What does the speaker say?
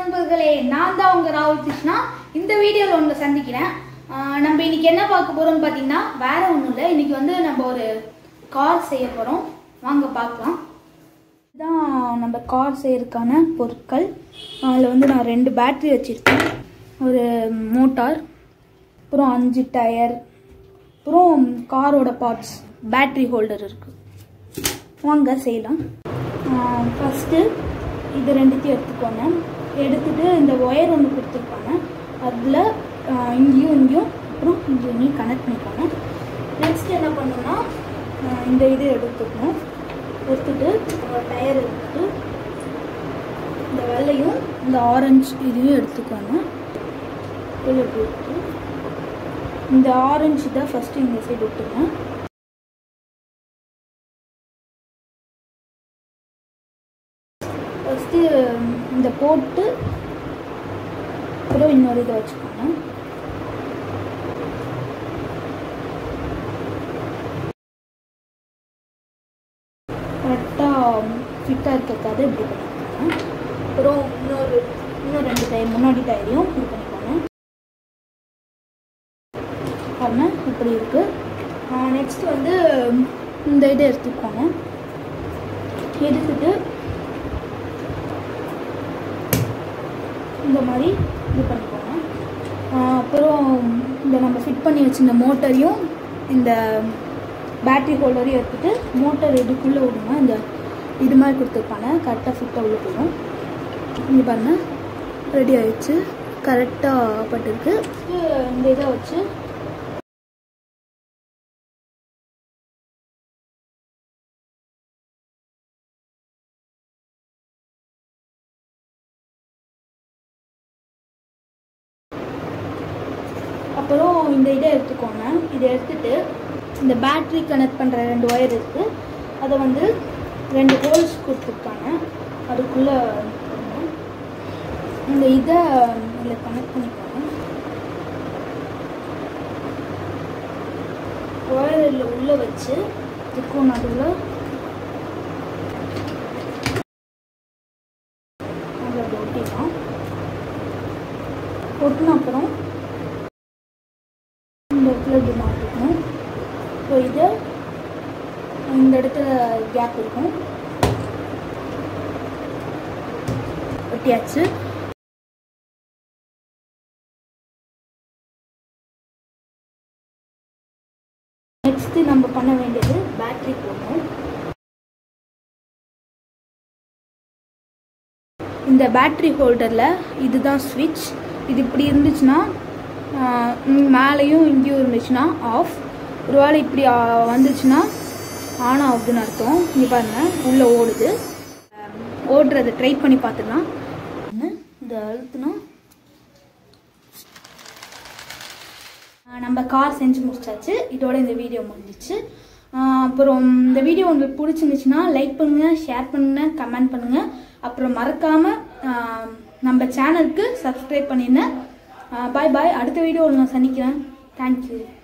நண்பர்களே நான் தான் உங்க ராகுல் கிருஷ்ணா இந்த வீடியோவில் உங்களை சந்திக்கிறேன் ஆஹ் நம்ம இன்னைக்கு என்ன பார்க்க போறோம்னு பார்த்தீங்கன்னா வேற ஒன்றும் இல்லை இன்னைக்கு வந்து நம்ம ஒரு கார் செய்ய போறோம் வாங்க பார்க்கலாம் இதுதான் நம்ம கார் செய்யறதுக்கான பொருட்கள் அதில் வந்து நான் ரெண்டு பேட்டரி வச்சுருக்கேன் ஒரு மோட்டார் அப்புறம் அஞ்சு டயர் அப்புறம் காரோட பார்ட்ஸ் பேட்டரி ஹோல்டர் இருக்குது வாங்க செய்யலாம் ஃபஸ்ட்டு இது ரெண்டுத்தையும் எடுத்துக்கோங்க எடுத்துட்டு இந்த ஒயர் ஒன்று கொடுத்துருக்காங்க அதில் இங்கேயும் இங்கேயும் அப்புறம் இங்கேயும் இங்கேயும் கனெக்ட் பண்ணிக்கோங்க நெக்ஸ்ட் என்ன பண்ணணும்னா ஆஹ் இந்த இது எடுத்துக்கணும் எடுத்துட்டு டயர் எடுத்துட்டு இந்த வெள்ளையும் இந்த ஆரஞ்சு இதையும் எடுத்துக்கோங்க உள்ள இப்படி எடுத்து இந்த ஆரஞ்சு தான் ஃபஸ்ட்டு இந்த சைடு விட்டுருங்க ஃபஸ்ட்டு இந்த போட்டு அப்புறம் இன்னொரு இதை வச்சுக்கோங்க கரெக்டாக ஃபிட்டாக இருக்கிறதுக்காக இப்படி பண்ணிக்கோங்க அப்புறம் இன்னொரு இன்னும் ரெண்டு டயர் முன்னாடி டயரையும் இது பண்ணிக்கோங்க பாருங்க இப்படி இருக்குது நெக்ஸ்ட் வந்து இந்த இதை எடுத்துக்கோங்க எடுத்துட்டு இந்த மாதிரி இது பண்ணிக்கோங்க ஆஹ் அப்புறம் இந்த நம்ம ஃபிட் பண்ணி வச்சிருந்த மோட்டரையும் இந்த பேட்டரி ஹோல்டரையும் எடுத்துட்டு மோட்டர் இதுக்குள்ளே விடுங்க இந்த இது மாதிரி கொடுத்துருப்பாங்க கரெக்டாக ஃபிட்டாக உள்ள போயிடும் இங்கே பாருங்க ரெடி ஆயிடுச்சு கரெக்டாக பட்டிருக்கு இந்த இதை வச்சு அப்புறம் இந்த இதை எடுத்துக்கோங்க இதை எடுத்துட்டு இந்த பேட்ரி கனெக்ட் பண்ணுற ரெண்டு ஒயர் இருக்குது அதை வந்து ரெண்டு ஹோல்ஸ் கொடுத்துருக்காங்க அதுக்குள்ளே இந்த இதை இதில் கனெக்ட் பண்ணிக்கோங்க ஒயரில் உள்ளே வச்சு இதுக்கும் நடுவில் அதில் ஒட்டிடலாம் ஒட்டின அப்புறம் இந்த இடத்துல இப்படி மாட்டிக்கணும் ஸோ இது இந்த இடத்துல கேப் இருக்கும் ஒட்டியாச்சு நெக்ஸ்ட் நம்ம பண்ண வேண்டியது பேட்டரி போடணும் இந்த பேட்டரி ஹோல்டரில் இதுதான் ஸ்விட்ச் இது இப்படி இருந்துச்சுன்னா ஆஹ் இங்க மேலேயும் இங்கேயும் இருந்துச்சுன்னா ஆஃப் ஒருவேளை இப்படி ஆ- வந்துச்சுன்னா ஆன் ஆகுதுன்னு அர்த்தம் இங்கே பாருங்க உள்ளே ஓடுது ஆஹ் ஓடுறதை ட்ரை பண்ணி பார்த்துக்கலாம் இந்த அழுத்துனா ஆஹ் நம்ம கார் செஞ்சு முடிச்சாச்சு இதோட இந்த வீடியோ முடிஞ்சிச்சு ஆஹ் அப்புறம் இந்த வீடியோ உங்களுக்கு பிடிச்சிருந்துச்சுன்னா லைக் பண்ணுங்க ஷேர் பண்ணுங்க கமெண்ட் பண்ணுங்க அப்புறம் மறக்காம ஆஹ் நம்ம சேனலுக்கு சப்ஸ்கிரைப் பண்ணிடுங்க பாய் பாய் அடுத்த வீடியோவில் நான் சந்திக்கிறேன் தேங்க்யூ